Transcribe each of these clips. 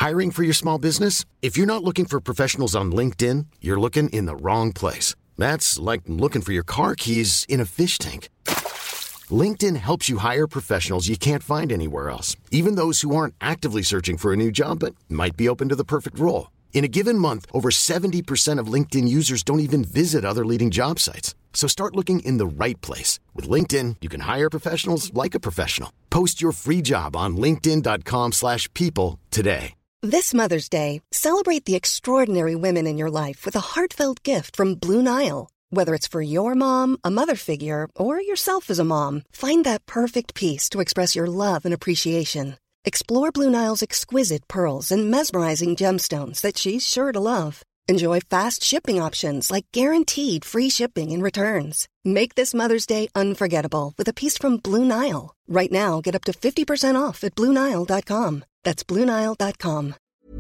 Hiring for your small business? If you're not looking for professionals on LinkedIn, you're looking in the wrong place. That's like looking for your car keys in a fish tank. LinkedIn helps you hire professionals you can't find anywhere else, even those who aren't actively searching for a new job but might be open to the perfect role. In a given month, over 70% of LinkedIn users don't even visit other leading job sites. So start looking in the right place. With LinkedIn, you can hire professionals like a professional. Post your free job on linkedin.com slash people today. This Mother's Day, celebrate the extraordinary women in your life with a heartfelt gift from Blue Nile. Whether it's for your mom, a mother figure, or yourself as a mom, find that perfect piece to express your love and appreciation. Explore Blue Nile's exquisite pearls and mesmerizing gemstones that she's sure to love. Enjoy fast shipping options like guaranteed free shipping and returns. Make this Mother's Day unforgettable with a piece from Blue Nile. Right now, get up to 50% off at BlueNile.com. That's BlueNile.com.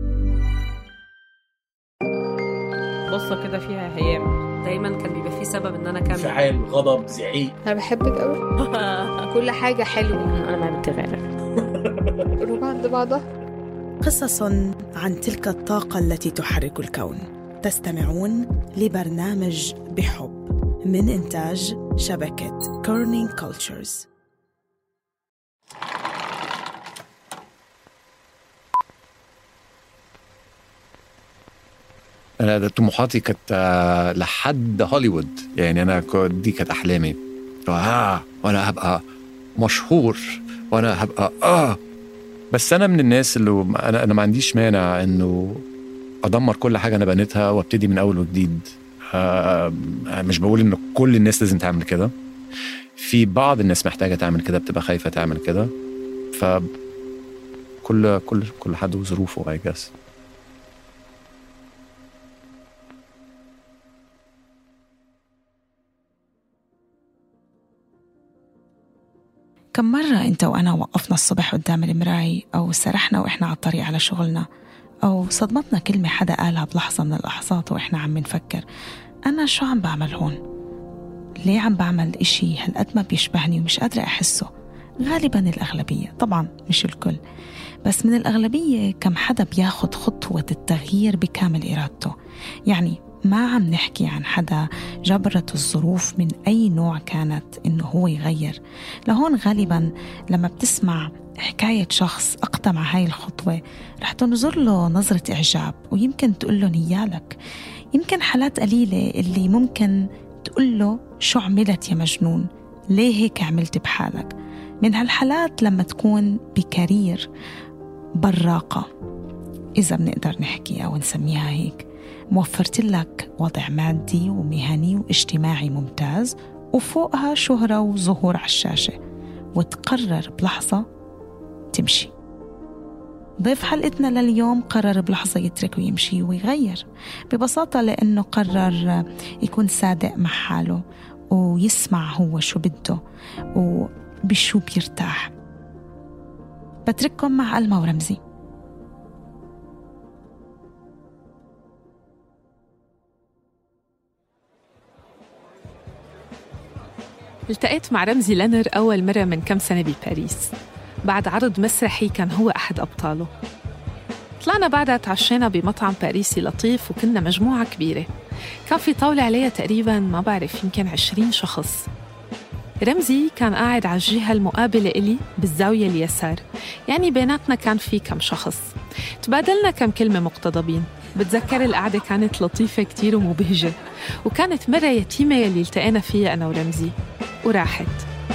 قصة كده فيها هيام دايما كان بيبقى في سبب ان انا اكمل انفعال غضب زعيق انا بحبك قوي كل حاجه حلوه انا ما بتغير روح عند بعضها قصص عن تلك الطاقة التي تحرك الكون تستمعون لبرنامج بحب من إنتاج شبكة كورنينج كولتشرز انا ده طموحاتي كانت آه، لحد هوليوود يعني انا كو- دي كانت احلامي اه وانا هبقى مشهور وانا هبقى اه بس انا من الناس اللي انا انا ما عنديش مانع انه ادمر كل حاجه انا بنيتها وابتدي من اول وجديد آه مش بقول ان كل الناس لازم تعمل كده في بعض الناس محتاجه تعمل كده بتبقى خايفه تعمل كده ف كل كل كل حد وظروفه اي جاس كم مرة أنت وأنا وقفنا الصبح قدام المراي أو سرحنا وإحنا على الطريق على شغلنا أو صدمتنا كلمة حدا قالها بلحظة من اللحظات وإحنا عم نفكر أنا شو عم بعمل هون؟ ليه عم بعمل إشي هالقد ما بيشبهني ومش قادرة أحسه؟ غالبا الأغلبية طبعا مش الكل بس من الأغلبية كم حدا بياخد خطوة التغيير بكامل إرادته يعني ما عم نحكي عن حدا جبرت الظروف من أي نوع كانت إنه هو يغير لهون غالبا لما بتسمع حكاية شخص أقدم على هاي الخطوة رح تنظر له نظرة إعجاب ويمكن تقول له نيالك يمكن حالات قليلة اللي ممكن تقول له شو عملت يا مجنون ليه هيك عملت بحالك من هالحالات لما تكون بكارير براقة إذا بنقدر نحكي أو نسميها هيك موفرت لك وضع مادي ومهني واجتماعي ممتاز وفوقها شهرة وظهور على الشاشة وتقرر بلحظة تمشي ضيف حلقتنا لليوم قرر بلحظة يترك ويمشي ويغير ببساطة لأنه قرر يكون صادق مع حاله ويسمع هو شو بده وبشو بيرتاح بترككم مع ألما ورمزي التقيت مع رمزي لنر أول مرة من كم سنة بباريس بعد عرض مسرحي كان هو أحد أبطاله طلعنا بعدها تعشينا بمطعم باريسي لطيف وكنا مجموعة كبيرة كان في طاولة عليها تقريبا ما بعرف يمكن عشرين شخص رمزي كان قاعد على الجهة المقابلة إلي بالزاوية اليسار يعني بيناتنا كان في كم شخص تبادلنا كم كلمة مقتضبين بتذكر القعدة كانت لطيفة كتير ومبهجة وكانت مرة يتيمة يلي التقينا فيها أنا ورمزي وراحت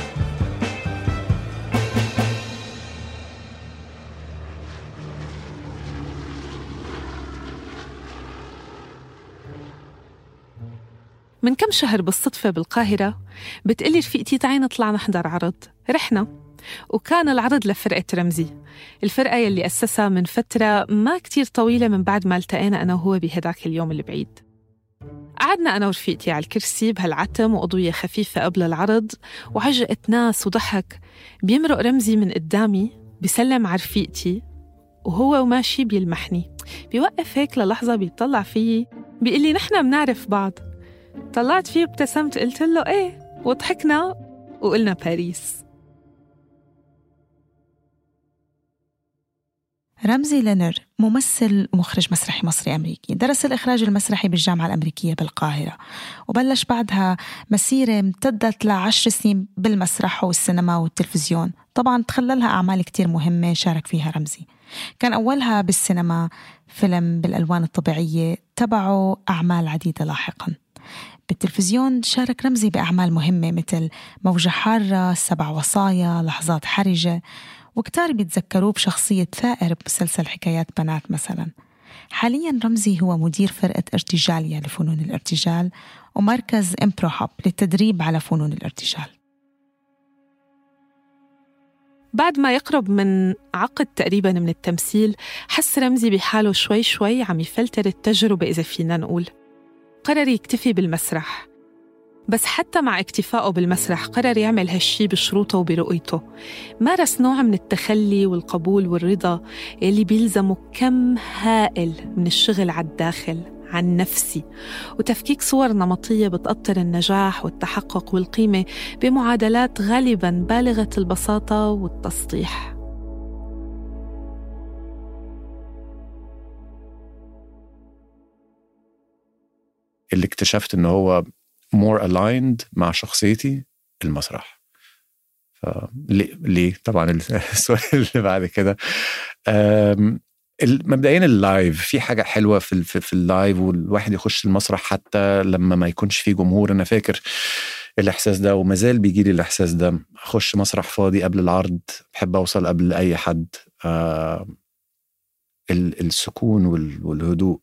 من كم شهر بالصدفة بالقاهرة بتقلي رفيقتي تعي نطلع نحضر عرض رحنا وكان العرض لفرقة رمزي الفرقة يلي أسسها من فترة ما كتير طويلة من بعد ما التقينا أنا وهو بهداك اليوم البعيد قعدنا أنا ورفيقتي على الكرسي بهالعتم وأضوية خفيفة قبل العرض وعجقة ناس وضحك بيمرق رمزي من قدامي بيسلم على رفيقتي وهو وماشي بيلمحني بيوقف هيك للحظة بيطلع فيي بيقول لي نحن بنعرف بعض طلعت فيه وابتسمت قلت له ايه وضحكنا وقلنا باريس رمزي لينر ممثل ومخرج مسرحي مصري أمريكي درس الإخراج المسرحي بالجامعة الأمريكية بالقاهرة وبلش بعدها مسيرة امتدت لعشر سنين بالمسرح والسينما والتلفزيون طبعا تخللها أعمال كتير مهمة شارك فيها رمزي كان أولها بالسينما فيلم بالألوان الطبيعية تبعه أعمال عديدة لاحقاً بالتلفزيون شارك رمزي بأعمال مهمة مثل موجة حارة، سبع وصايا، لحظات حرجة وكتار بيتذكروه بشخصية ثائر بمسلسل حكايات بنات مثلا حاليا رمزي هو مدير فرقة ارتجاليا لفنون الارتجال ومركز امبروهاب للتدريب على فنون الارتجال بعد ما يقرب من عقد تقريبا من التمثيل حس رمزي بحاله شوي شوي عم يفلتر التجربة إذا فينا نقول قرر يكتفي بالمسرح بس حتى مع اكتفائه بالمسرح قرر يعمل هالشي بشروطه وبرؤيته مارس نوع من التخلي والقبول والرضا يلي بيلزمه كم هائل من الشغل على الداخل عن نفسي وتفكيك صور نمطية بتأطر النجاح والتحقق والقيمة بمعادلات غالبا بالغة البساطة والتسطيح اللي اكتشفت ان هو more aligned مع شخصيتي المسرح فليه ليه طبعا السؤال اللي بعد كده مبدئيا اللايف في حاجه حلوه في في, في اللايف والواحد يخش المسرح حتى لما ما يكونش فيه جمهور انا فاكر الاحساس ده وما زال بيجي لي الاحساس ده اخش مسرح فاضي قبل العرض بحب اوصل قبل اي حد آه السكون والهدوء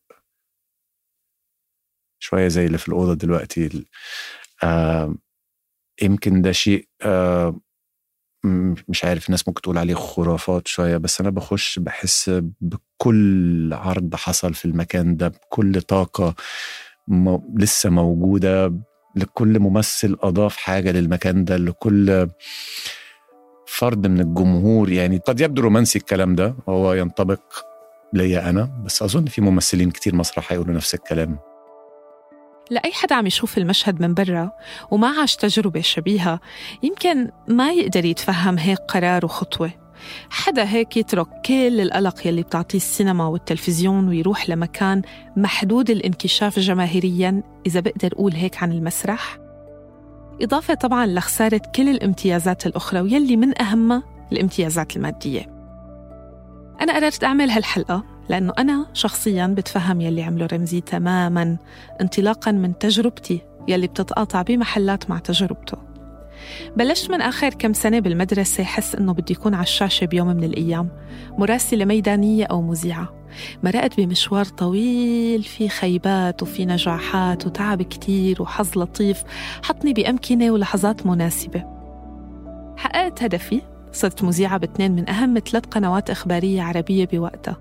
شويه زي اللي في الاوضه دلوقتي آه يمكن ده شيء آه مش عارف الناس ممكن تقول عليه خرافات شويه بس انا بخش بحس بكل عرض حصل في المكان ده بكل طاقه لسه موجوده لكل ممثل اضاف حاجه للمكان ده لكل فرد من الجمهور يعني قد يبدو رومانسي الكلام ده هو ينطبق ليا انا بس اظن في ممثلين كتير مسرح هيقولوا نفس الكلام لأي حدا عم يشوف المشهد من برا وما عاش تجربة شبيهة يمكن ما يقدر يتفهم هيك قرار وخطوة حدا هيك يترك كل القلق يلي بتعطيه السينما والتلفزيون ويروح لمكان محدود الانكشاف جماهيريا إذا بقدر أقول هيك عن المسرح إضافة طبعا لخسارة كل الامتيازات الأخرى ويلي من أهمها الامتيازات المادية أنا قررت أعمل هالحلقة لأنه أنا شخصياً بتفهم يلي عمله رمزي تماماً انطلاقاً من تجربتي يلي بتتقاطع بمحلات مع تجربته بلشت من آخر كم سنة بالمدرسة حس إنه بدي يكون على الشاشة بيوم من الأيام مراسلة ميدانية أو مذيعة مرقت بمشوار طويل في خيبات وفي نجاحات وتعب كتير وحظ لطيف حطني بأمكنة ولحظات مناسبة حققت هدفي صرت مذيعة باثنين من أهم ثلاث قنوات إخبارية عربية بوقتها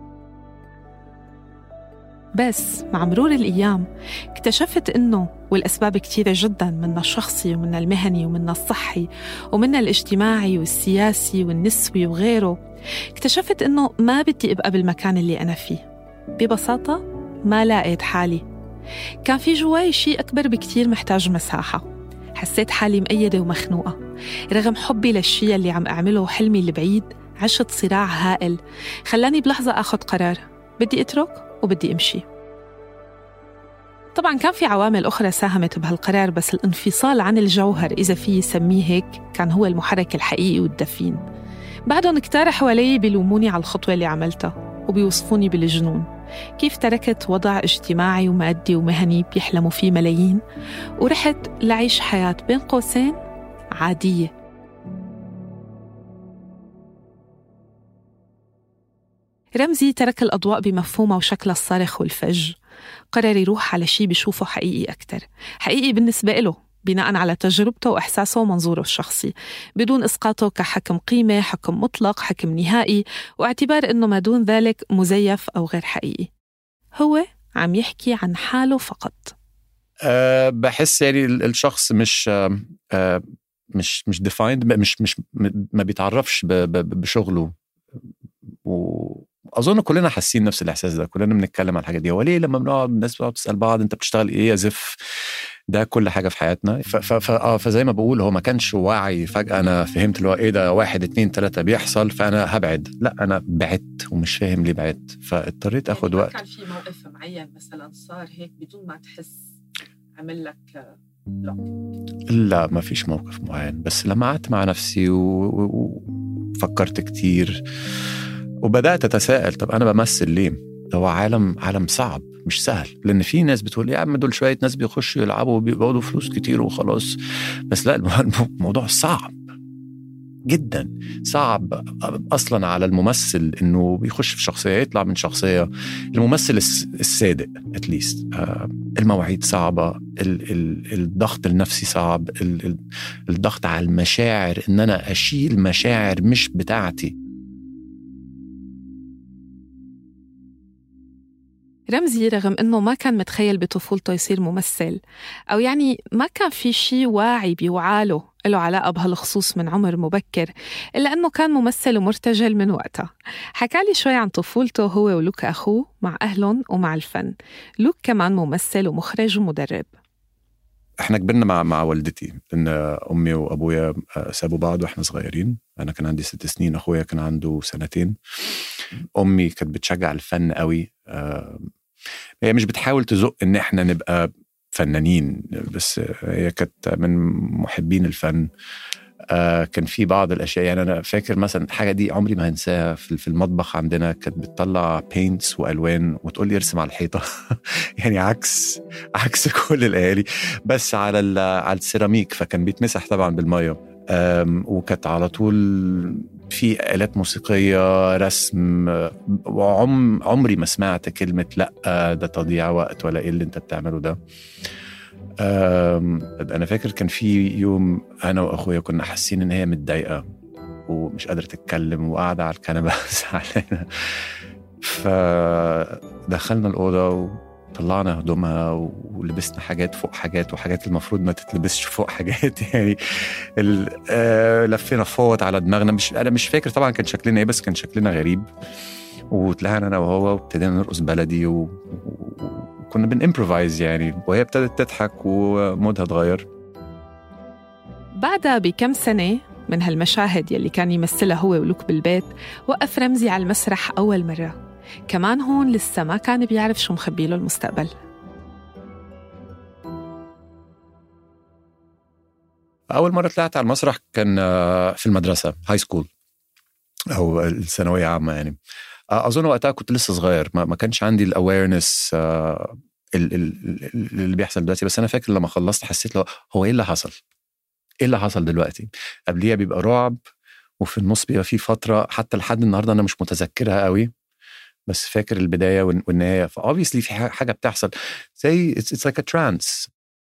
بس مع مرور الأيام اكتشفت إنه والأسباب كثيرة جدا منها الشخصي ومنها المهني ومنها الصحي ومنها الاجتماعي والسياسي والنسوي وغيره اكتشفت إنه ما بدي أبقى بالمكان اللي أنا فيه ببساطة ما لقيت حالي كان في جواي شيء أكبر بكتير محتاج مساحة حسيت حالي مقيدة ومخنوقة رغم حبي للشيء اللي عم أعمله وحلمي البعيد عشت صراع هائل خلاني بلحظة أخذ قرار بدي أترك وبدي أمشي طبعا كان في عوامل أخرى ساهمت بهالقرار بس الانفصال عن الجوهر إذا في سميه هيك كان هو المحرك الحقيقي والدفين بعدهم كتار حوالي بيلوموني على الخطوة اللي عملتها وبيوصفوني بالجنون كيف تركت وضع اجتماعي ومادي ومهني بيحلموا فيه ملايين ورحت لعيش حياة بين قوسين عادية رمزي ترك الأضواء بمفهومها وشكلها الصارخ والفج قرر يروح على شيء بيشوفه حقيقي أكتر حقيقي بالنسبة له بناء على تجربته وإحساسه ومنظوره الشخصي بدون إسقاطه كحكم قيمة حكم مطلق حكم نهائي واعتبار أنه ما دون ذلك مزيف أو غير حقيقي هو عم يحكي عن حاله فقط أه بحس يعني الشخص مش أه مش مش ديفايند مش مش ما بيتعرفش بشغله و اظن كلنا حاسين نفس الاحساس ده كلنا بنتكلم على الحاجات دي هو ليه لما بنقعد الناس بتقعد تسال بعض انت بتشتغل ايه يا زف ده كل حاجه في حياتنا ف ف ف اه فزي ما بقول هو ما كانش وعي فجاه انا فهمت اللي هو ايه ده واحد اتنين تلاته بيحصل فانا هبعد لا انا بعدت ومش فاهم ليه بعدت فاضطريت اخد يعني وقت ما كان في موقف معين مثلا صار هيك بدون ما تحس عمل لك بلوك لا ما فيش موقف معين بس لما قعدت مع نفسي و- و- وفكرت كتير وبدات اتساءل طب انا بمثل ليه هو عالم عالم صعب مش سهل لان في ناس بتقول يا عم دول شويه ناس بيخشوا يلعبوا وبيقبضوا فلوس كتير وخلاص بس لا الم- الموضوع صعب جدا صعب اصلا على الممثل انه بيخش في شخصيه يطلع من شخصيه الممثل الس- الصادق اتليست المواعيد صعبه ال ال الضغط النفسي صعب ال ال الضغط على المشاعر ان انا اشيل مشاعر مش بتاعتي رمزي رغم انه ما كان متخيل بطفولته يصير ممثل او يعني ما كان في شيء واعي بيوعاله له علاقة بهالخصوص من عمر مبكر إلا أنه كان ممثل ومرتجل من وقتها حكى لي شوي عن طفولته هو ولوك أخوه مع أهلهم ومع الفن لوك كمان ممثل ومخرج ومدرب احنا كبرنا مع مع والدتي لان امي وابويا سابوا بعض واحنا صغيرين انا كان عندي ست سنين اخويا كان عنده سنتين امي كانت بتشجع الفن قوي آه، هي مش بتحاول تزق ان احنا نبقى فنانين بس هي كانت من محبين الفن آه كان في بعض الاشياء يعني انا فاكر مثلا الحاجه دي عمري ما هنساها في في المطبخ عندنا كانت بتطلع بينتس والوان وتقول لي ارسم على الحيطه يعني عكس عكس كل الاهالي بس على ال- على السيراميك فكان بيتمسح طبعا بالميه آم، وكانت على طول في آلات موسيقية رسم آه، وعم عمري ما سمعت كلمة لأ ده تضييع وقت ولا إيه اللي أنت بتعمله ده آم، أنا فاكر كان في يوم أنا وأخويا كنا حاسين إن هي متضايقة ومش قادرة تتكلم وقاعدة على الكنبة زعلانة فدخلنا الأوضة وطلعنا هدومها ولبسنا حاجات فوق حاجات وحاجات المفروض ما تتلبسش فوق حاجات يعني ال- آه، لفينا فوط على دماغنا مش انا مش فاكر طبعا كان شكلنا ايه بس كان شكلنا غريب وطلعنا انا وهو وابتدينا نرقص بلدي و- و- وكنا بنimprovise يعني وهي ابتدت تضحك ومودها اتغير بعدها بكم سنة من هالمشاهد يلي كان يمثلها هو ولوك بالبيت وقف رمزي على المسرح أول مرة كمان هون لسه ما كان بيعرف شو مخبي له المستقبل اول مره طلعت على المسرح كان آه، في المدرسه هاي سكول او الثانويه عامه يعني آه، اظن وقتها كنت لسه صغير ما ما كانش عندي الاويرنس اللي بيحصل دلوقتي بس انا فاكر لما خلصت حسيت له هو ايه اللي حصل؟ ايه اللي حصل دلوقتي؟ قبليها بيبقى رعب وفي النص بيبقى في فتره حتى لحد النهارده انا مش متذكرها قوي بس فاكر البدايه والن- والنهايه فاوبسلي في ح- حاجه بتحصل زي اتس لايك ا ترانس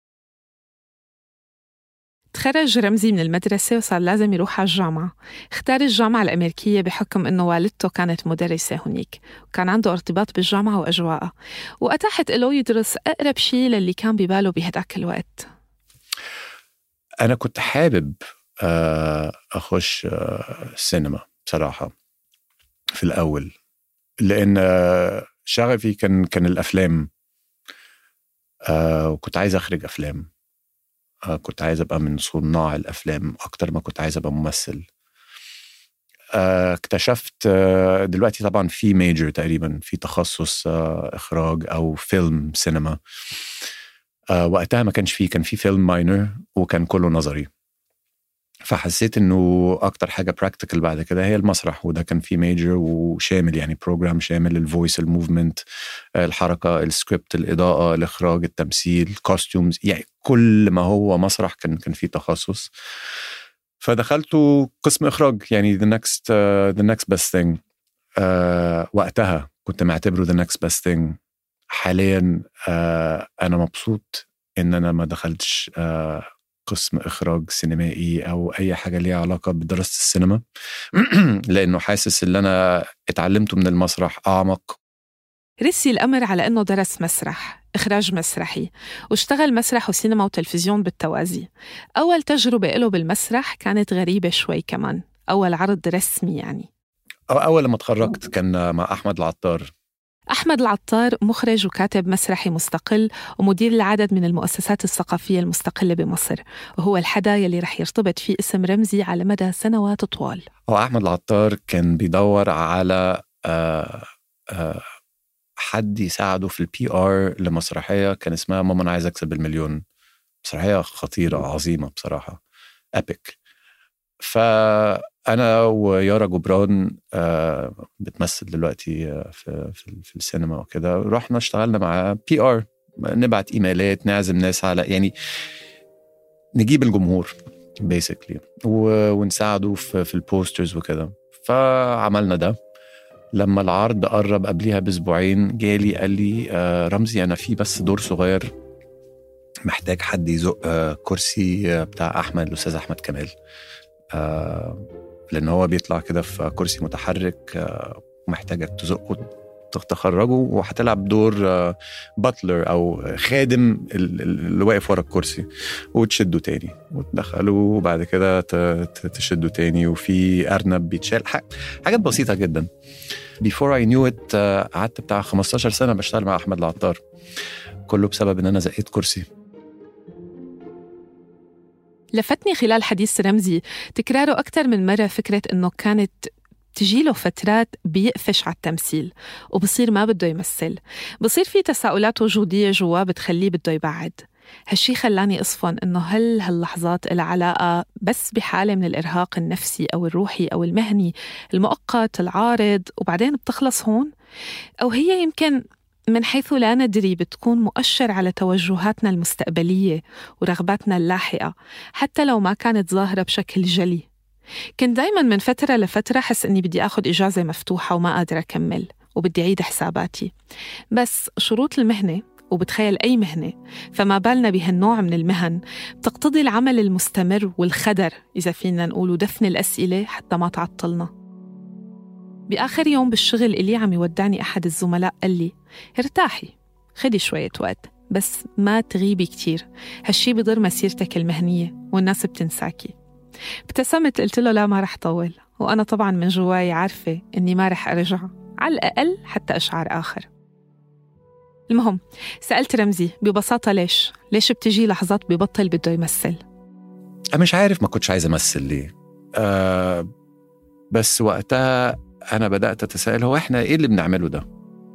تخرج رمزي من المدرسة وصار لازم يروح على الجامعة اختار الجامعة الأمريكية بحكم أنه والدته كانت مدرسة هناك وكان عنده ارتباط بالجامعة وأجواءها وأتاحت له يدرس أقرب شيء للي كان بباله بهداك الوقت انا كنت حابب آه، اخش آه، السينما بصراحه في الاول لان آه، شغفي كان كان الافلام آه، وكنت عايز اخرج افلام آه، كنت عايز ابقى من صناع الافلام اكتر ما كنت عايز ابقى ممثل آه، اكتشفت آه، دلوقتي طبعا في ميجر تقريبا في تخصص آه، اخراج او فيلم سينما آه، وقتها ما كانش فيه كان في فيلم ماينر وكان كله نظري فحسيت انه اكتر حاجه براكتيكال بعد كده هي المسرح وده كان فيه ميجر وشامل يعني بروجرام شامل الفويس الموفمنت الحركه السكريبت الاضاءه الاخراج التمثيل كوستيومز يعني كل ما هو مسرح كان كان فيه تخصص فدخلت قسم اخراج يعني the next uh, the next best thing uh, وقتها كنت معتبره the next best thing حاليا uh, انا مبسوط ان انا ما دخلتش uh, قسم اخراج سينمائي او اي حاجه ليها علاقه بدراسه السينما لانه حاسس ان انا اتعلمته من المسرح اعمق رسي الأمر على أنه درس مسرح إخراج مسرحي واشتغل مسرح وسينما وتلفزيون بالتوازي أول تجربة له بالمسرح كانت غريبة شوي كمان أول عرض رسمي يعني أو اول لما اتخرجت كان مع احمد العطار أحمد العطار مخرج وكاتب مسرحي مستقل ومدير لعدد من المؤسسات الثقافية المستقلة بمصر وهو الحدا يلي رح يرتبط فيه اسم رمزي على مدى سنوات طوال هو احمد العطار كان بيدور على آه، آه، حد يساعده في البي ار لمسرحيه كان اسمها ماما انا عايز اكسب المليون مسرحيه خطيره عظيمه بصراحه ابيك فانا ويارا جبران آه، بتمثل دلوقتي آه، في في, في السينما وكده رحنا اشتغلنا مع بي ار نبعت ايميلات نعزم ناس على يعني نجيب الجمهور بيسكلي ونساعده في, في البوسترز وكده فعملنا ده لما العرض قرب قبليها باسبوعين جالي قال لي آه، رمزي انا في بس دور صغير محتاج حد يزق آه، كرسي آه، بتاع احمد الاستاذ احمد كمال آه، لان هو بيطلع كده في كرسي متحرك آه، ومحتاجك تزقه تخرجه وهتلعب دور باتلر او خادم ال- ال- اللي واقف ورا الكرسي وتشده تاني وتدخله وبعد كده ت- ت- تشده تاني وفي ارنب بيتشال ح- حاجات بسيطه جدا before I knew it آه، قعدت بتاع 15 سنه بشتغل مع احمد العطار كله بسبب ان انا زقيت كرسي لفتني خلال حديث رمزي تكراره أكثر من مرة فكرة إنه كانت تجيله فترات بيقفش على التمثيل وبصير ما بده يمثل بصير في تساؤلات وجودية جواه بتخليه بده يبعد هالشي خلاني أصفن إنه هل هاللحظات لها علاقة بس بحالة من الإرهاق النفسي أو الروحي أو المهني المؤقت العارض وبعدين بتخلص هون أو هي يمكن من حيث لا ندري بتكون مؤشر على توجهاتنا المستقبلية ورغباتنا اللاحقة حتى لو ما كانت ظاهرة بشكل جلي كنت دايما من فترة لفترة حس إني بدي أخذ إجازة مفتوحة وما قادرة أكمل وبدي أعيد حساباتي بس شروط المهنة وبتخيل أي مهنة فما بالنا بهالنوع من المهن بتقتضي العمل المستمر والخدر إذا فينا نقول ودفن الأسئلة حتى ما تعطلنا بآخر يوم بالشغل إلي عم يودعني أحد الزملاء قال لي ارتاحي خدي شوية وقت بس ما تغيبي كتير هالشي بضر مسيرتك المهنية والناس بتنساكي ابتسمت قلت له لا ما رح طول وأنا طبعا من جواي عارفة إني ما رح أرجع على الأقل حتى أشعر آخر المهم سألت رمزي ببساطة ليش؟ ليش بتجي لحظات ببطل بده يمثل؟ أنا مش عارف ما كنتش عايز امثل ليه آه بس وقتها انا بدات اتساءل هو احنا ايه اللي بنعمله ده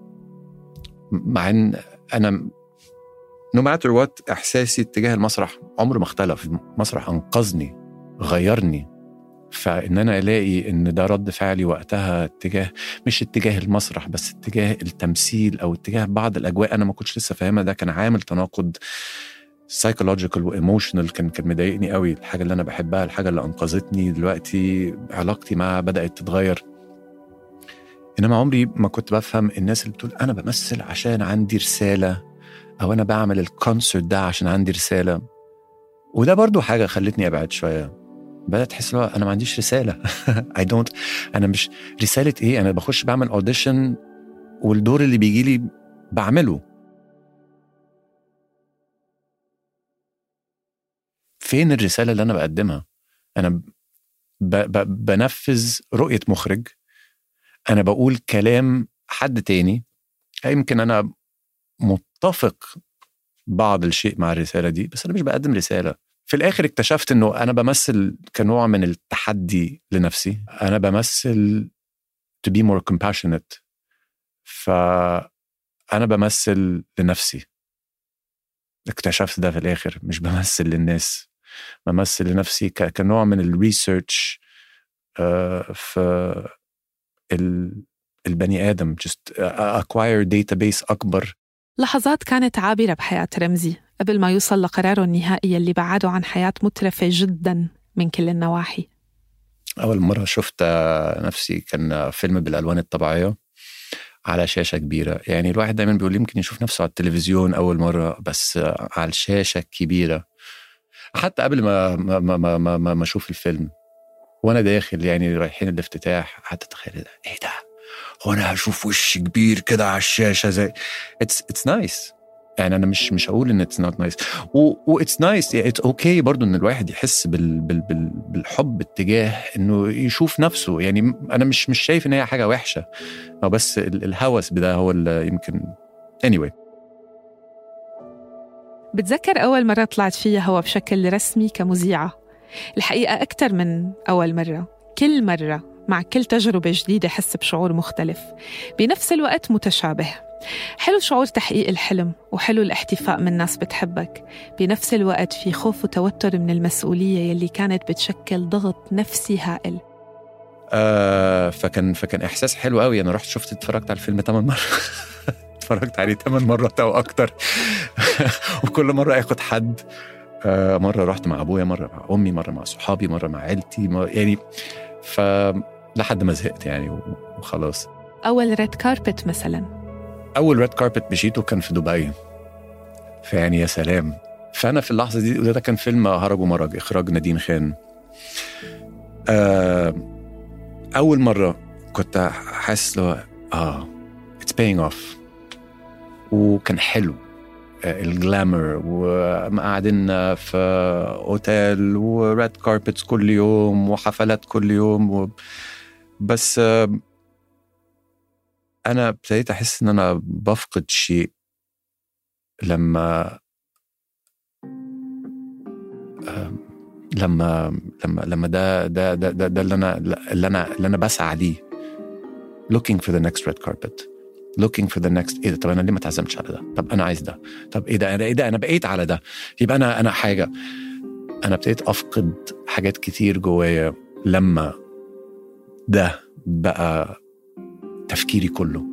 مع ان انا نو ماتر وات احساسي تجاه المسرح عمره ما اختلف المسرح انقذني غيرني فان انا الاقي ان ده رد فعلي وقتها اتجاه مش اتجاه المسرح بس اتجاه التمثيل او اتجاه بعض الاجواء انا ما كنتش لسه فاهمها ده كان عامل تناقض سايكولوجيكال وايموشنال كان كان مضايقني قوي الحاجه اللي انا بحبها الحاجه اللي انقذتني دلوقتي علاقتي معاها بدات تتغير انما عمري ما كنت بفهم الناس اللي بتقول انا بمثل عشان عندي رساله او انا بعمل الكونسرت ده عشان عندي رساله وده برضو حاجه خلتني ابعد شويه بدات احس لو انا ما عنديش رساله اي دونت انا مش رساله ايه انا بخش بعمل اوديشن والدور اللي بيجي لي بعمله فين الرساله اللي انا بقدمها انا ب ب بنفذ رؤيه مخرج انا بقول كلام حد تاني يمكن انا متفق بعض الشيء مع الرساله دي بس انا مش بقدم رساله في الاخر اكتشفت انه انا بمثل كنوع من التحدي لنفسي انا بمثل to be more compassionate فانا بمثل لنفسي اكتشفت ده في الاخر مش بمثل للناس بمثل لنفسي ك- كنوع من الريسيرش في ال- البني ادم just acquire database اكبر لحظات كانت عابرة بحياة رمزي قبل ما يوصل لقراره النهائي اللي بعده عن حياة مترفة جدا من كل النواحي أول مرة شفت آه، نفسي كان فيلم بالألوان الطبيعية على شاشة كبيرة يعني الواحد دايما بيقول يمكن يشوف نفسه على التلفزيون أول مرة بس آه، على الشاشة الكبيرة حتى قبل ما ما ما ما, ما, ما, ما أشوف الفيلم وأنا داخل يعني رايحين الافتتاح قعدت أتخيل ده إيه ده؟ هو أنا هشوف وش كبير كده على الشاشة زي اتس اتس نايس يعني انا مش مش هقول ان اتس نوت نايس واتس نايس اتس اوكي برضو ان الواحد يحس بال بال بال بالحب اتجاه انه يشوف نفسه يعني انا مش مش شايف ان هي حاجه وحشه هو بس ال- الهوس بده هو اللي يمكن anyway بتذكر أول مرة طلعت فيها هو بشكل رسمي كمذيعة الحقيقة أكثر من أول مرة كل مرة مع كل تجربة جديدة حس بشعور مختلف بنفس الوقت متشابه حلو شعور تحقيق الحلم وحلو الاحتفاء من ناس بتحبك بنفس الوقت في خوف وتوتر من المسؤولية يلي كانت بتشكل ضغط نفسي هائل آه فكان فكان احساس حلو قوي انا رحت شفت اتفرجت على الفيلم 8 مرات اتفرجت عليه 8 مرات او اكتر وكل مره اخد حد آه مره رحت مع ابويا مره مع امي مره مع صحابي مره مع عيلتي مرة يعني ف لحد ما زهقت يعني وخلاص أول ريد كاربت مثلا اول ريد كاربت مشيته كان في دبي فيعني يا سلام فانا في اللحظه دي وده كان فيلم هرج ومرج اخراج نادين خان آه اول مره كنت حاسس لو اه اتس paying اوف وكان حلو آه، الجلامر وقاعدين في اوتيل وريد كاربتس كل يوم وحفلات كل يوم و... بس آه، انا ابتديت احس ان انا بفقد شيء لما آم، لما لما لما ده ده ده ده, ده اللي انا اللي انا اللي انا بسعى ليه looking for the next red carpet looking for the next ايه ده طب انا ليه ما اتعزمتش على ده طب انا عايز ده طب ايه ده انا ايه ده انا بقيت على ده يبقى انا انا حاجه انا ابتديت افقد حاجات كتير جوايا لما ده بقى تفكيري كله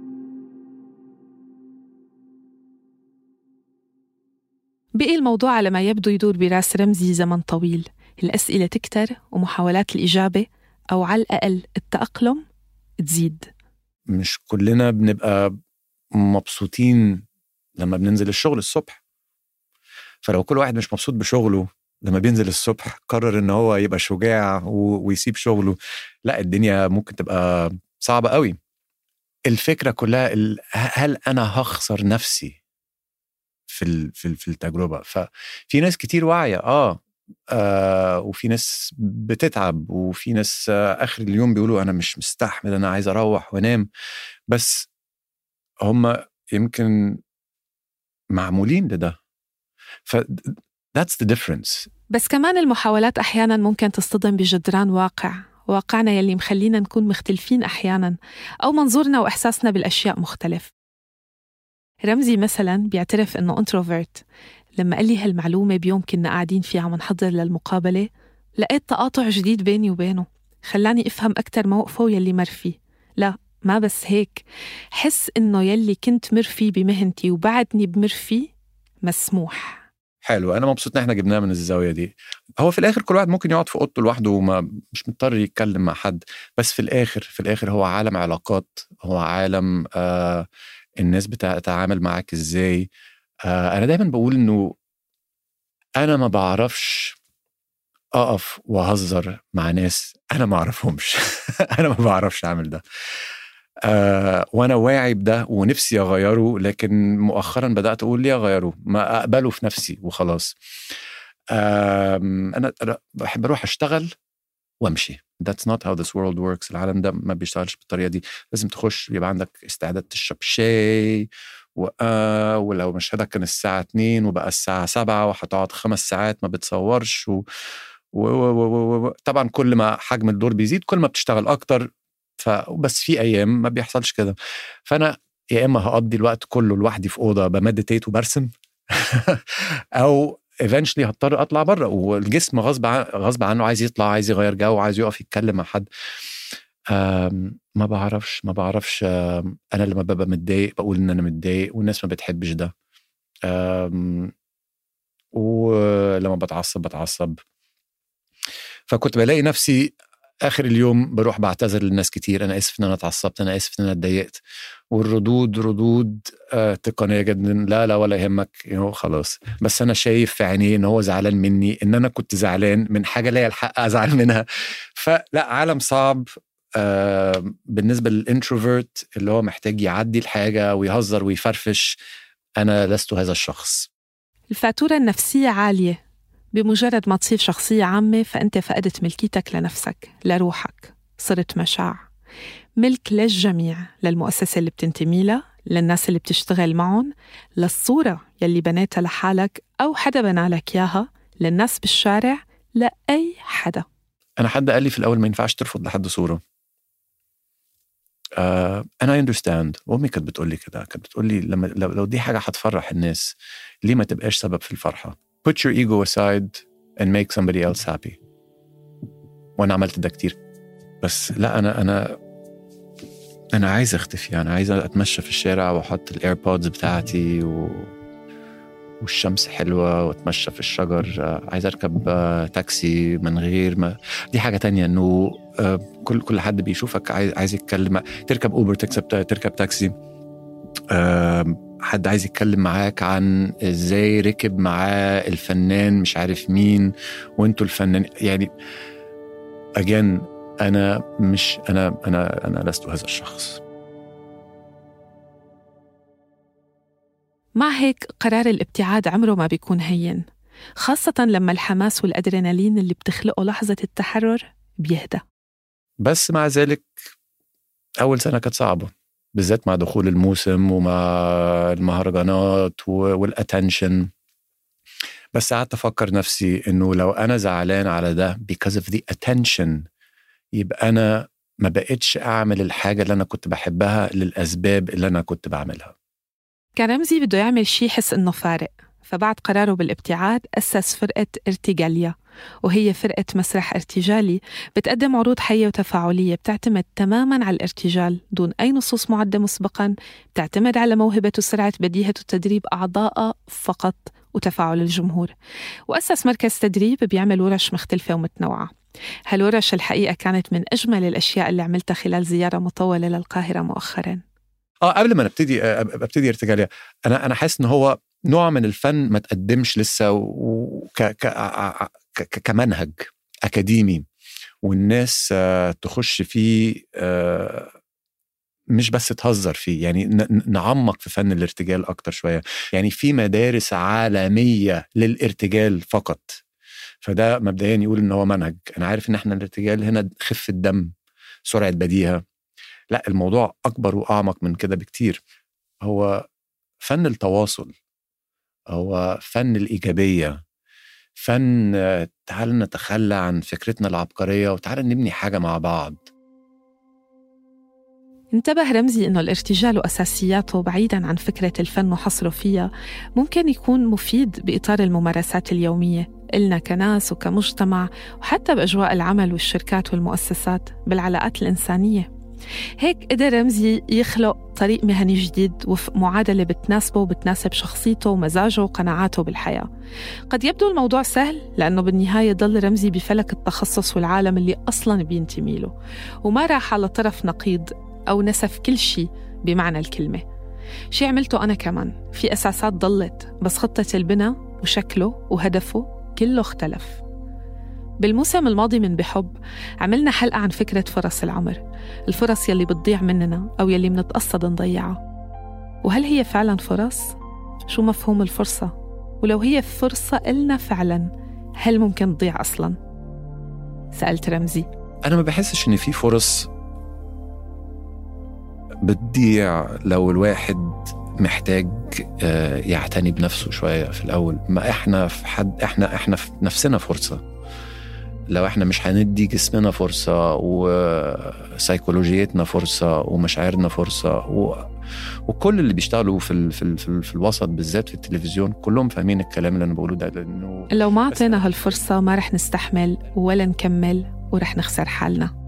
بقي الموضوع على ما يبدو يدور براس رمزي زمن طويل الأسئلة تكتر ومحاولات الإجابة أو على الأقل التأقلم تزيد مش كلنا بنبقى مبسوطين لما بننزل الشغل الصبح فلو كل واحد مش مبسوط بشغله لما بينزل الصبح قرر ان هو يبقى شجاع و- ويسيب شغله لا الدنيا ممكن تبقى صعبة قوي الفكرة كلها ال- هل انا هخسر نفسي في ال- في ال- في التجربة ففي ناس كتير واعية اه آه وفي ناس بتتعب وفي ناس آه اخر اليوم بيقولوا انا مش مستحمل انا عايز اروح وانام بس هم يمكن معمولين لده ف that's the difference بس كمان المحاولات أحيانا ممكن تصطدم بجدران واقع واقعنا يلي مخلينا نكون مختلفين أحيانا أو منظورنا وإحساسنا بالأشياء مختلف رمزي مثلا بيعترف إنه انتروفيرت لما قال لي هالمعلومة بيوم كنا قاعدين فيه عم نحضر للمقابلة لقيت تقاطع جديد بيني وبينه خلاني أفهم أكتر موقفه يلي مر فيه لا ما بس هيك حس إنه يلي كنت مر فيه بمهنتي وبعدني بمر فيه مسموح حلو انا مبسوط ان احنا جبناها من الزاويه دي هو في الاخر كل واحد ممكن يقعد في اوضته لوحده وما مش مضطر يتكلم مع حد بس في الاخر في الاخر هو عالم علاقات هو عالم آه الناس بتتعامل معاك ازاي آه انا دايما بقول انه انا ما بعرفش اقف واهزر مع ناس انا ما اعرفهمش انا ما بعرفش اعمل ده آه وانا واعي بده ونفسي اغيره لكن مؤخرا بدات اقول ليه اغيره ما اقبله في نفسي وخلاص آم، انا أنا بحب اروح اشتغل وامشي That's not how this world works العالم ده ما بيشتغلش بالطريقه دي لازم تخش يبقى عندك استعداد تشرب شاي و... آه ولو مشهدك كان الساعة 2 وبقى الساعة 7 وهتقعد خمس ساعات ما بتصورش و... و... و... و... و... طبعا كل ما حجم الدور بيزيد كل ما بتشتغل اكتر ف... بس في ايام ما بيحصلش كده فانا يا اما هقضي الوقت كله لوحدي في اوضه بمديتيت وبرسم او eventually هضطر اطلع بره والجسم غصب عن غصب عنه عايز يطلع عايز يغير جو عايز يقف يتكلم مع حد آم، ما بعرفش ما بعرفش آم، انا لما ببقى متضايق بقول ان انا متضايق والناس ما بتحبش ده آم، ولما بتعصب بتعصب فكنت بلاقي نفسي اخر اليوم بروح بعتذر للناس كتير انا اسف ان انا اتعصبت انا اسف ان انا اتضايقت والردود ردود آه تقنيه جدا لا لا ولا يهمك يو خلاص بس انا شايف في عينيه ان هو زعلان مني ان انا كنت زعلان من حاجه ليا الحق ازعل منها فلا عالم صعب آه بالنسبه للانتروفيرت اللي هو محتاج يعدي الحاجه ويهزر ويفرفش انا لست هذا الشخص الفاتورة النفسية عالية بمجرد ما تصير شخصية عامة فأنت فقدت ملكيتك لنفسك لروحك صرت مشاع ملك للجميع للمؤسسة اللي بتنتمي لها للناس اللي بتشتغل معهم للصورة يلي بنيتها لحالك أو حدا بنالك إياها للناس بالشارع لأي حدا انا حد قال لي في الاول ما ينفعش ترفض لحد صوره آه انا اي اندرستاند وامي كانت بتقول لي كده كانت بتقول لي لما لو, لو دي حاجه هتفرح الناس ليه ما تبقاش سبب في الفرحه put your ego aside and make somebody else happy وانا عملت ده كتير بس لا انا انا انا عايز اختفي انا عايز اتمشى في الشارع واحط الايربودز بتاعتي و... والشمس حلوة واتمشى في الشجر آه، عايز اركب آه، تاكسي من غير ما دي حاجة تانية انه آه، كل كل حد بيشوفك عايز عايز يتكلم تركب اوبر تكسب تركب تاكسي آم، حد عايز يتكلم معاك عن ازاي ركب معاه الفنان مش عارف مين وانتوا الفنان يعني اجان انا مش انا انا انا لست هذا الشخص مع هيك قرار الابتعاد عمره ما بيكون هين خاصة لما الحماس والأدرينالين اللي بتخلقه لحظة التحرر بيهدى بس مع ذلك اول سنه كانت صعبه بالذات مع دخول الموسم ومع المهرجانات و- والاتنشن بس قعدت افكر نفسي انه لو انا زعلان على ده because of the attention يبقى انا ما بقتش اعمل الحاجه اللي انا كنت بحبها للاسباب اللي انا كنت بعملها كان رمزي بده يعمل شي يحس إنه فارق فبعد قراره بالابتعاد أسس فرقة ارتجاليا وهي فرقة مسرح ارتجالي بتقدم عروض حية وتفاعلية بتعتمد تماما على الارتجال دون أي نصوص معدة مسبقا بتعتمد على موهبة وسرعة بديهة وتدريب أعضائها فقط وتفاعل الجمهور وأسس مركز تدريب بيعمل ورش مختلفة ومتنوعة هالورش الحقيقة كانت من أجمل الأشياء اللي عملتها خلال زيارة مطولة للقاهرة مؤخراً اه قبل ما نبتدي آه، أب- ابتدي ارتجاليه انا انا حاسس ان هو نوع من الفن ما تقدمش لسه وك ك ع- ك- ك- كمنهج اكاديمي والناس آه، تخش فيه آه، مش بس تهزر فيه يعني ن- ن- نعمق في فن الارتجال اكتر شويه يعني في مدارس عالميه للارتجال فقط فده مبدئيا يقول ان هو منهج انا عارف ان احنا الارتجال هنا خفه دم سرعه بديهه لا الموضوع اكبر واعمق من كده بكتير هو فن التواصل هو فن الايجابيه فن آه، تعال نتخلى عن فكرتنا العبقريه وتعال نبني حاجه مع بعض انتبه رمزي انه الارتجال واساسياته بعيدا عن فكره الفن وحصره فيها ممكن يكون مفيد باطار الممارسات اليوميه إلنا كناس وكمجتمع وحتى باجواء العمل والشركات والمؤسسات بالعلاقات الانسانيه هيك قدر رمزي يخلق طريق مهني جديد وفق معادله بتناسبه وبتناسب شخصيته ومزاجه وقناعاته بالحياه قد يبدو الموضوع سهل لانه بالنهايه ضل رمزي بفلك التخصص والعالم اللي اصلا بينتمي له وما راح على طرف نقيض أو نسف كل شيء بمعنى الكلمة شي عملته أنا كمان في أساسات ضلت بس خطة البناء وشكله وهدفه كله اختلف بالموسم الماضي من بحب عملنا حلقة عن فكرة فرص العمر الفرص يلي بتضيع مننا أو يلي منتقصد نضيعها وهل هي فعلا فرص؟ شو مفهوم الفرصة؟ ولو هي فرصة إلنا فعلا هل ممكن تضيع أصلا؟ سألت رمزي انا ما بحسش ان في فرص بتضيع لو الواحد محتاج آه، يعتني بنفسه شويه في الاول ما احنا في حد احنا احنا في نفسنا فرصه لو احنا مش هندي جسمنا فرصه وسيكولوجيتنا فرصه ومشاعرنا فرصه و... وكل اللي بيشتغلوا في ال... في, ال... في, ال... في الوسط بالذات في التلفزيون كلهم فاهمين الكلام اللي انا بقوله ده لانه لو ما بس- أعطينا هالفرصة ما رح نستحمل ولا نكمل ورح نخسر حالنا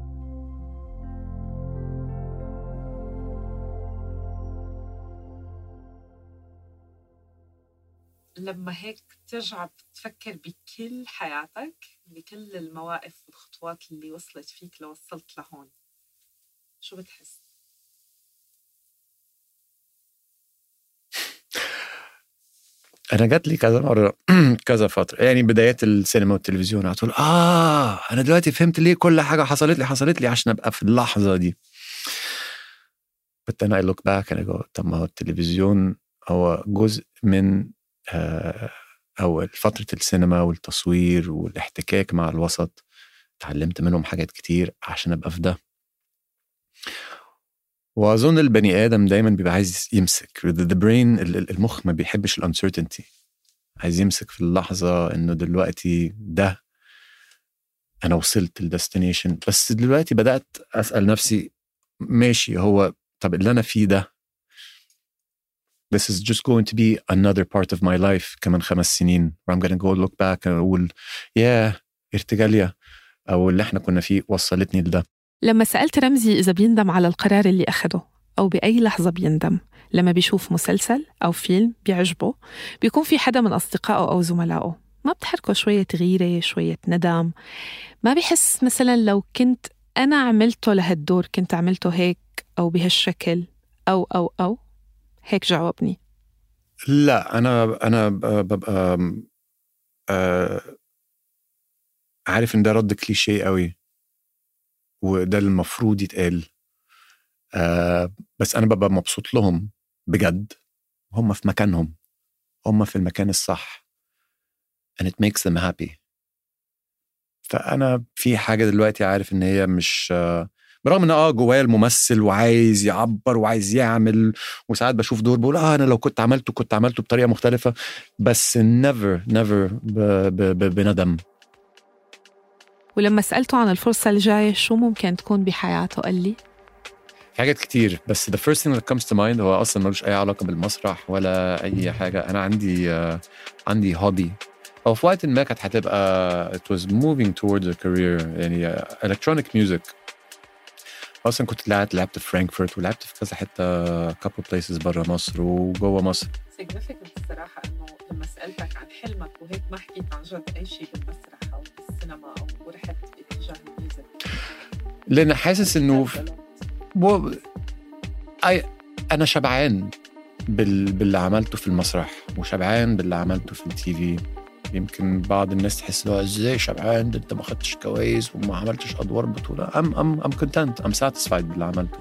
لما هيك ترجع بتفكر بكل حياتك بكل المواقف والخطوات اللي وصلت فيك لوصلت لهون شو بتحس؟ انا جات لي كذا مره كذا فتره يعني بدايات السينما والتلفزيون هتقول اه انا دلوقتي فهمت ليه كل حاجه حصلت لي حصلت لي عشان ابقى في اللحظه دي but then I look back and I go طب ما هو التلفزيون هو جزء من آه، أو فترة السينما والتصوير والاحتكاك مع الوسط اتعلمت منهم حاجات كتير عشان أبقى في ده وأظن البني آدم دايما بيبقى عايز يمسك the brain المخ ما بيحبش الانسرتينتي عايز يمسك في اللحظة إنه دلوقتي ده أنا وصلت الديستنيشن بس دلوقتي بدأت أسأل نفسي ماشي هو طب اللي أنا فيه ده this is just going to be another part of my life كمان خمس سنين where I'm gonna go look back and أقول يا ارتجاليا أو اللي احنا كنا فيه وصلتني لده لما سألت رمزي إذا بيندم على القرار اللي أخده أو بأي لحظة بيندم لما بيشوف مسلسل أو فيلم بيعجبه بيكون في حدا من أصدقائه أو زملائه ما بتحركه شوية غيرة شوية ندم ما بحس مثلا لو كنت أنا عملته لهالدور كنت عملته هيك أو بهالشكل أو أو أو هيك جاوبني لا انا انا ببقى آه عارف ان ده رد كليشيه قوي وده المفروض يتقال آه بس انا ببقى مبسوط لهم بجد هم في مكانهم هم في المكان الصح and it makes them happy فانا في حاجه دلوقتي عارف ان هي مش آه برغم ان اه جوايا الممثل وعايز يعبر وعايز يعمل وساعات بشوف دور بقول اه انا لو كنت عملته كنت عملته بطريقه مختلفه بس نيفر نيفر بندم ولما سألته عن الفرصة الجاية شو ممكن تكون بحياته قال لي حاجات كتير بس the first thing that comes to mind هو اصلا ملوش اي علاقه بالمسرح ولا اي حاجه انا عندي uh, عندي هوبي او في وقت ما كانت هتبقى it was moving towards a career يعني electronic music اصلا كنت لعبت لعبت في فرانكفورت ولعبت في كذا حته كابل بليسز بره مصر وجوه مصر significant الصراحه انه لما سالتك عن حلمك وهيك ما حكيت عن جد اي شيء بالمسرح او بالسينما او رحت باتجاه الميوزك لان حاسس انه و... أي... انا شبعان بال... باللي عملته في المسرح وشبعان باللي عملته في التي في يمكن بعض الناس تحس له ازاي شبعان ده انت ما خدتش كويس وما عملتش ادوار بطوله ام ام ام كونتنت ام ساتيسفايد باللي عملته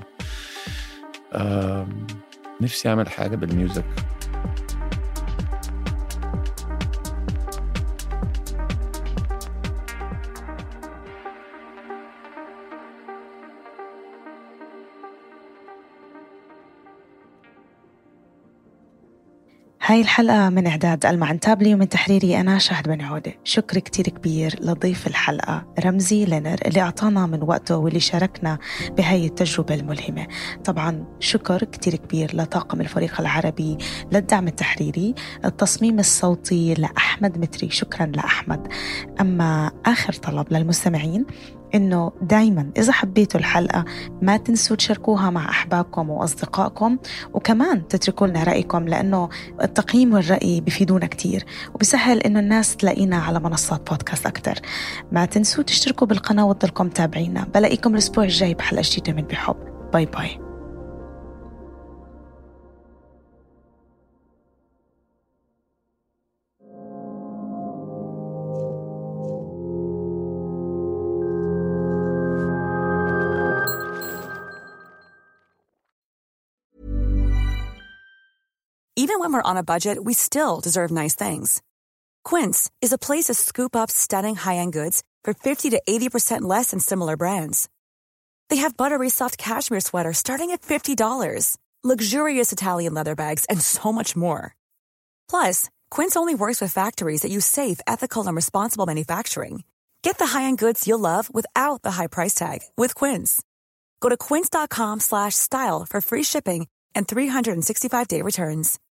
نفسي اعمل حاجه بالميوزك هاي الحلقة من إعداد ألمع تابلي ومن تحريري أنا شهد بن عودة شكر كتير كبير لضيف الحلقة رمزي لينر اللي أعطانا من وقته واللي شاركنا بهاي التجربة الملهمة طبعا شكر كتير كبير لطاقم الفريق العربي للدعم التحريري التصميم الصوتي لأحمد متري شكرا لأحمد أما آخر طلب للمستمعين إنه دايما إذا حبيتوا الحلقة ما تنسوا تشاركوها مع أحبابكم وأصدقائكم وكمان تتركوا لنا رأيكم لأنه التقييم والرأي بفيدونا كتير وبسهل إنه الناس تلاقينا على منصات بودكاست أكتر ما تنسوا تشتركوا بالقناة وتضلكم تابعينا بلاقيكم الأسبوع الجاي بحلقة جديدة من بحب باي باي Even when we're on a budget, we still deserve nice things. Quince is a place to scoop up stunning high-end goods for 50 to 80% less than similar brands. They have buttery soft cashmere sweaters starting at $50, luxurious Italian leather bags, and so much more. Plus, Quince only works with factories that use safe, ethical, and responsible manufacturing. Get the high-end goods you'll love without the high price tag with Quince. Go to quince.com/style for free shipping and 365-day returns.